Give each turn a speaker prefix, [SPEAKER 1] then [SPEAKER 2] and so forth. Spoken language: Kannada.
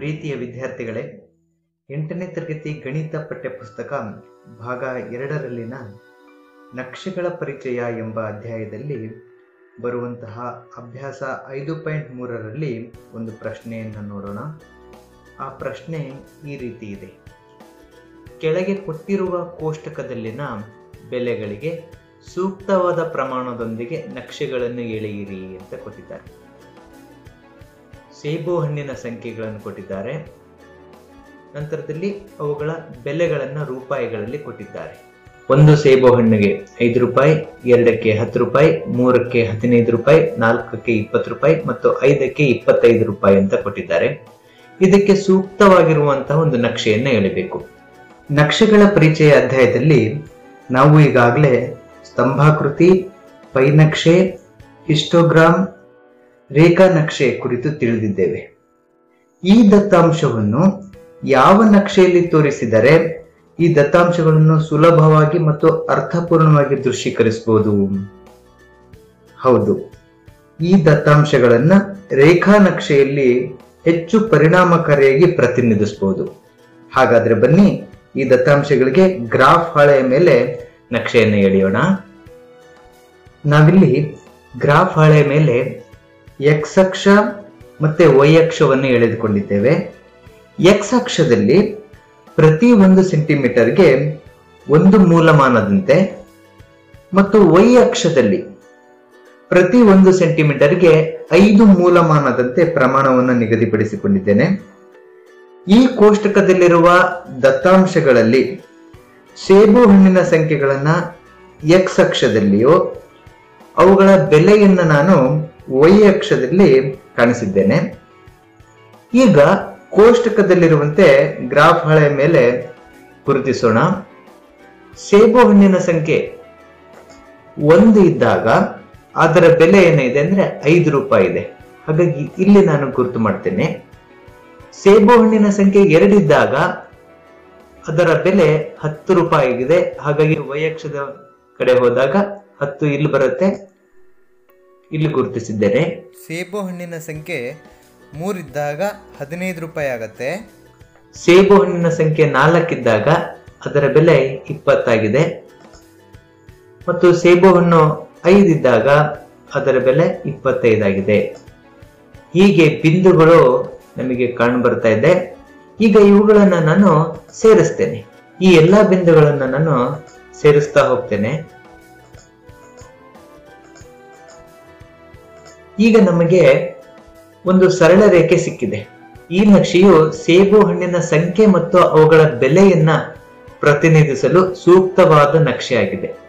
[SPEAKER 1] ಪ್ರೀತಿಯ ವಿದ್ಯಾರ್ಥಿಗಳೇ ಎಂಟನೇ ತರಗತಿ ಗಣಿತ ಪಠ್ಯಪುಸ್ತಕ ಭಾಗ ಎರಡರಲ್ಲಿನ ನಕ್ಷೆಗಳ ಪರಿಚಯ ಎಂಬ ಅಧ್ಯಾಯದಲ್ಲಿ ಬರುವಂತಹ ಅಭ್ಯಾಸ ಐದು ಪಾಯಿಂಟ್ ಮೂರರಲ್ಲಿ ಒಂದು ಪ್ರಶ್ನೆಯನ್ನು ನೋಡೋಣ ಆ ಪ್ರಶ್ನೆ ಈ ರೀತಿ ಇದೆ ಕೆಳಗೆ ಕೊಟ್ಟಿರುವ ಕೋಷ್ಟಕದಲ್ಲಿನ ಬೆಲೆಗಳಿಗೆ ಸೂಕ್ತವಾದ ಪ್ರಮಾಣದೊಂದಿಗೆ ನಕ್ಷೆಗಳನ್ನು ಎಳೆಯಿರಿ ಅಂತ ಕೊಟ್ಟಿದ್ದಾರೆ ಸೇಬು ಹಣ್ಣಿನ ಸಂಖ್ಯೆಗಳನ್ನು ಕೊಟ್ಟಿದ್ದಾರೆ ನಂತರದಲ್ಲಿ ಅವುಗಳ ಬೆಲೆಗಳನ್ನು ರೂಪಾಯಿಗಳಲ್ಲಿ ಕೊಟ್ಟಿದ್ದಾರೆ ಒಂದು ಸೇಬು ಹಣ್ಣಿಗೆ ಐದು ರೂಪಾಯಿ ಎರಡಕ್ಕೆ ಹತ್ತು ರೂಪಾಯಿ ಮೂರಕ್ಕೆ ಹದಿನೈದು ರೂಪಾಯಿ ನಾಲ್ಕಕ್ಕೆ ಇಪ್ಪತ್ತು ರೂಪಾಯಿ ಮತ್ತು ಐದಕ್ಕೆ ಇಪ್ಪತ್ತೈದು ರೂಪಾಯಿ ಅಂತ ಕೊಟ್ಟಿದ್ದಾರೆ ಇದಕ್ಕೆ ಸೂಕ್ತವಾಗಿರುವಂತಹ ಒಂದು ನಕ್ಷೆಯನ್ನು ಎಳಿಬೇಕು ನಕ್ಷೆಗಳ ಪರಿಚಯ ಅಧ್ಯಾಯದಲ್ಲಿ ನಾವು ಈಗಾಗಲೇ ಸ್ತಂಭಾಕೃತಿ ಪೈನಕ್ಷೆ ಹಿಸ್ಟೋಗ್ರಾಮ್ ರೇಖಾ ನಕ್ಷೆ ಕುರಿತು ತಿಳಿದಿದ್ದೇವೆ ಈ ದತ್ತಾಂಶವನ್ನು ಯಾವ ನಕ್ಷೆಯಲ್ಲಿ ತೋರಿಸಿದರೆ ಈ ದತ್ತಾಂಶಗಳನ್ನು ಸುಲಭವಾಗಿ ಮತ್ತು ಅರ್ಥಪೂರ್ಣವಾಗಿ ದೃಶ್ಯೀಕರಿಸಬಹುದು ಹೌದು ಈ ದತ್ತಾಂಶಗಳನ್ನ ರೇಖಾ ನಕ್ಷೆಯಲ್ಲಿ ಹೆಚ್ಚು ಪರಿಣಾಮಕಾರಿಯಾಗಿ ಪ್ರತಿನಿಧಿಸಬಹುದು ಹಾಗಾದ್ರೆ ಬನ್ನಿ ಈ ದತ್ತಾಂಶಗಳಿಗೆ ಗ್ರಾಫ್ ಹಾಳೆಯ ಮೇಲೆ ನಕ್ಷೆಯನ್ನು ಎಳೆಯೋಣ ನಾವಿಲ್ಲಿ ಗ್ರಾಫ್ ಹಾಳೆಯ ಮೇಲೆ ಎಕ್ಸ್ ಅಕ್ಷ ಮತ್ತೆ ವೈ ಅಕ್ಷವನ್ನು ಎಳೆದುಕೊಂಡಿದ್ದೇವೆ ಎಕ್ಸ್ ಅಕ್ಷದಲ್ಲಿ ಪ್ರತಿ ಒಂದು ಸೆಂಟಿಮೀಟರ್ಗೆ ಒಂದು ಮೂಲಮಾನದಂತೆ ಮತ್ತು ವೈ ಅಕ್ಷದಲ್ಲಿ ಪ್ರತಿ ಒಂದು ಸೆಂಟಿಮೀಟರ್ಗೆ ಐದು ಮೂಲಮಾನದಂತೆ ಪ್ರಮಾಣವನ್ನು ನಿಗದಿಪಡಿಸಿಕೊಂಡಿದ್ದೇನೆ ಈ ಕೋಷ್ಟಕದಲ್ಲಿರುವ ದತ್ತಾಂಶಗಳಲ್ಲಿ ಸೇಬು ಹಣ್ಣಿನ ಸಂಖ್ಯೆಗಳನ್ನ ಎಕ್ಸ್ ಅಕ್ಷದಲ್ಲಿಯೋ ಅವುಗಳ ಬೆಲೆಯನ್ನು ನಾನು ವೈ ಅಕ್ಷದಲ್ಲಿ ಕಾಣಿಸಿದ್ದೇನೆ ಈಗ ಕೋಷ್ಟಕದಲ್ಲಿರುವಂತೆ ಗ್ರಾಫ್ ಹಳೆಯ ಮೇಲೆ ಗುರುತಿಸೋಣ ಸೇಬು ಹಣ್ಣಿನ ಸಂಖ್ಯೆ ಒಂದು ಇದ್ದಾಗ ಅದರ ಬೆಲೆ ಏನಿದೆ ಅಂದ್ರೆ ಐದು ರೂಪಾಯಿ ಇದೆ ಹಾಗಾಗಿ ಇಲ್ಲಿ ನಾನು ಗುರುತು ಮಾಡ್ತೇನೆ ಸೇಬು ಹಣ್ಣಿನ ಸಂಖ್ಯೆ ಎರಡಿದ್ದಾಗ ಅದರ ಬೆಲೆ ಹತ್ತು ರೂಪಾಯಿ ಆಗಿದೆ ಹಾಗಾಗಿ ವೈಯಕ್ಷದ ಕಡೆ ಹೋದಾಗ ಹತ್ತು ಇಲ್ಲಿ ಬರುತ್ತೆ ಇಲ್ಲಿ ಗುರುತಿಸಿದ್ದೇನೆ
[SPEAKER 2] ಸೇಬು ಹಣ್ಣಿನ ಸಂಖ್ಯೆ ಮೂರಿದ್ದಾಗ ಹದಿನೈದು ರೂಪಾಯಿ ಆಗತ್ತೆ
[SPEAKER 1] ಸೇಬು ಹಣ್ಣಿನ ಸಂಖ್ಯೆ ನಾಲ್ಕಿದ್ದಾಗ ಅದರ ಬೆಲೆ ಇಪ್ಪತ್ತಾಗಿದೆ ಮತ್ತು ಸೇಬು ಹಣ್ಣು ಐದಿದ್ದಾಗ ಅದರ ಬೆಲೆ ಇಪ್ಪತ್ತೈದಾಗಿದೆ ಹೀಗೆ ಬಿಂದುಗಳು ನಮಗೆ ಕಾಣು ಬರ್ತಾ ಇದೆ ಈಗ ಇವುಗಳನ್ನ ನಾನು ಸೇರಿಸ್ತೇನೆ ಈ ಎಲ್ಲಾ ಬಿಂದುಗಳನ್ನ ನಾನು ಸೇರಿಸ್ತಾ ಹೋಗ್ತೇನೆ ಈಗ ನಮಗೆ ಒಂದು ಸರಳ ರೇಖೆ ಸಿಕ್ಕಿದೆ ಈ ನಕ್ಷೆಯು ಸೇಬು ಹಣ್ಣಿನ ಸಂಖ್ಯೆ ಮತ್ತು ಅವುಗಳ ಬೆಲೆಯನ್ನ ಪ್ರತಿನಿಧಿಸಲು ಸೂಕ್ತವಾದ ನಕ್ಷೆ ಆಗಿದೆ